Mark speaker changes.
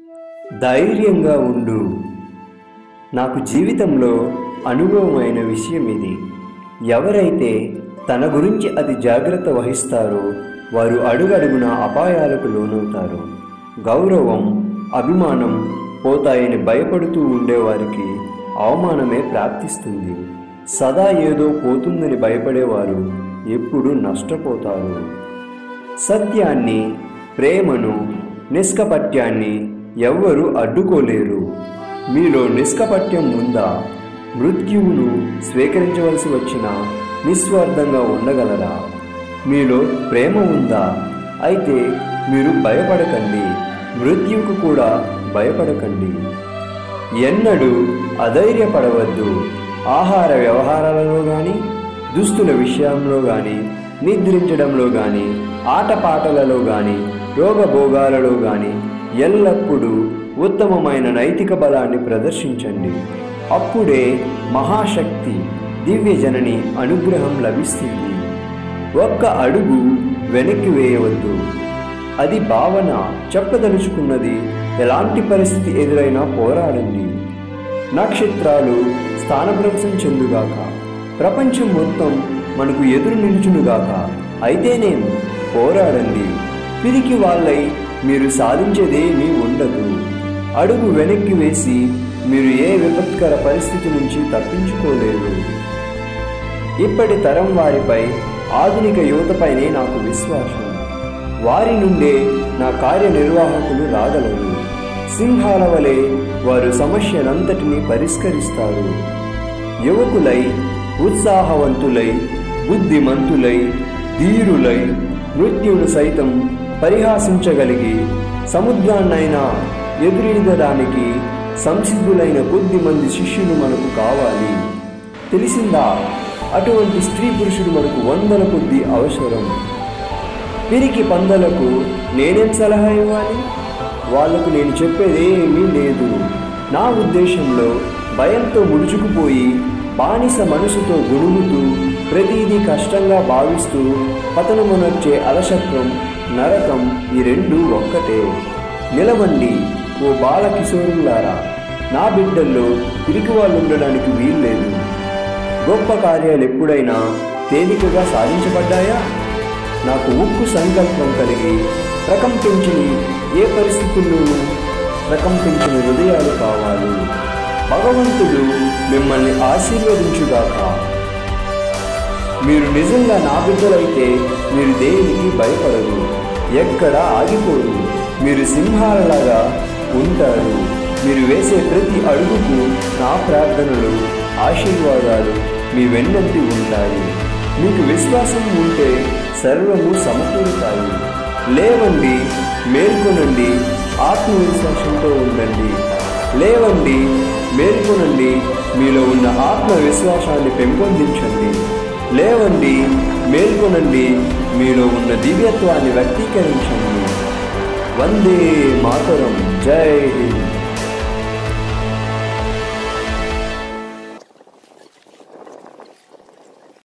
Speaker 1: ధైర్యంగా ఉండు నాకు జీవితంలో అనుభవమైన విషయం ఇది ఎవరైతే తన గురించి అతి జాగ్రత్త వహిస్తారో వారు అడుగడుగున అపాయాలకు లోనవుతారు గౌరవం అభిమానం పోతాయని భయపడుతూ ఉండేవారికి అవమానమే ప్రాప్తిస్తుంది సదా ఏదో పోతుందని భయపడేవారు ఎప్పుడు నష్టపోతారు సత్యాన్ని ప్రేమను నిష్కపట్యాన్ని ఎవ్వరూ అడ్డుకోలేరు మీలో నిష్కపట్యం ఉందా మృత్యువును స్వీకరించవలసి వచ్చినా నిస్వార్థంగా ఉండగలరా మీలో ప్రేమ ఉందా అయితే మీరు భయపడకండి మృత్యువుకు కూడా భయపడకండి ఎన్నడూ అధైర్యపడవద్దు ఆహార వ్యవహారాలలో కానీ దుస్తుల విషయంలో కానీ నిద్రించడంలో కానీ ఆటపాటలలో కానీ రోగభోగాలలో కానీ ఎల్లప్పుడూ ఉత్తమమైన నైతిక బలాన్ని ప్రదర్శించండి అప్పుడే మహాశక్తి దివ్యజనని అనుగ్రహం లభిస్తుంది ఒక్క అడుగు వెనక్కి వేయవద్దు అది భావన చెప్పదలుచుకున్నది ఎలాంటి పరిస్థితి ఎదురైనా పోరాడండి నక్షత్రాలు స్థానభ్రంశం చెందుగాక ప్రపంచం మొత్తం మనకు ఎదురు నిలుచునుగాక అయితేనేమి పోరాడండి పిరికి వాళ్ళై మీరు సాధించేదేమీ ఉండదు అడుగు వెనక్కి వేసి మీరు ఏ విపత్కర పరిస్థితి నుంచి తప్పించుకోలేరు ఇప్పటి తరం వారిపై ఆధునిక యువతపైనే నాకు విశ్వాసం వారి నుండే నా కార్యనిర్వాహకులు రాగలరు సింహాల వలె వారు సమస్యనంతటినీ పరిష్కరిస్తారు యువకులై ఉత్సాహవంతులై బుద్ధిమంతులై ధీరులై మృత్యువును సైతం పరిహాసించగలిగి సముద్రాన్నైనా ఎదురీదడానికి సంసిద్ధులైన కొద్ది మంది శిష్యులు మనకు కావాలి తెలిసిందా అటువంటి స్త్రీ పురుషుడు మనకు వందల కొద్ది అవసరం పిరికి పందలకు నేనేం సలహా ఇవ్వాలి వాళ్లకు నేను చెప్పేది ఏమీ లేదు నా ఉద్దేశంలో భయంతో ముడుచుకుపోయి బానిస మనసుతో గుణుగుతూ ప్రతిదీ కష్టంగా భావిస్తూ పతనమునొచ్చే అలసత్వం నరకం ఈ రెండు ఒక్కటే నిలవండి ఓ బాలకిశోరులారా నా బిడ్డల్లో పిరికి వాళ్ళు ఉండడానికి వీల్లేదు గొప్ప కార్యాలు ఎప్పుడైనా తేలికగా సాధించబడ్డాయా నాకు ఉక్కు సంకల్పం కలిగి ప్రకంపించిన ఏ పరిస్థితుల్లోనూ ప్రకంపించిన హృదయాలు కావాలి భగవంతుడు మిమ్మల్ని ఆశీర్వదించుగాక మీరు నిజంగా నా బిడ్డలైతే మీరు దేనికి భయపడరు ఎక్కడ ఆగిపోరు మీరు సింహాలలాగా ఉంటారు మీరు వేసే ప్రతి అడుగుకు నా ప్రార్థనలు ఆశీర్వాదాలు మీ వెన్నంటి ఉంటాయి మీకు విశ్వాసం ఉంటే సర్వము సమకూరుతాయి లేవండి మేల్కొనండి ఆత్మవిశ్వాసంతో ఉండండి లేవండి మేల్కొనండి మీలో ఉన్న ఆత్మవిశ్వాసాన్ని పెంపొందించండి లేవండి మేల్కొనండి మీలో ఉన్న దివ్యత్వాన్ని వ్యక్తీకరించండి వందే మాతరం జై హింద్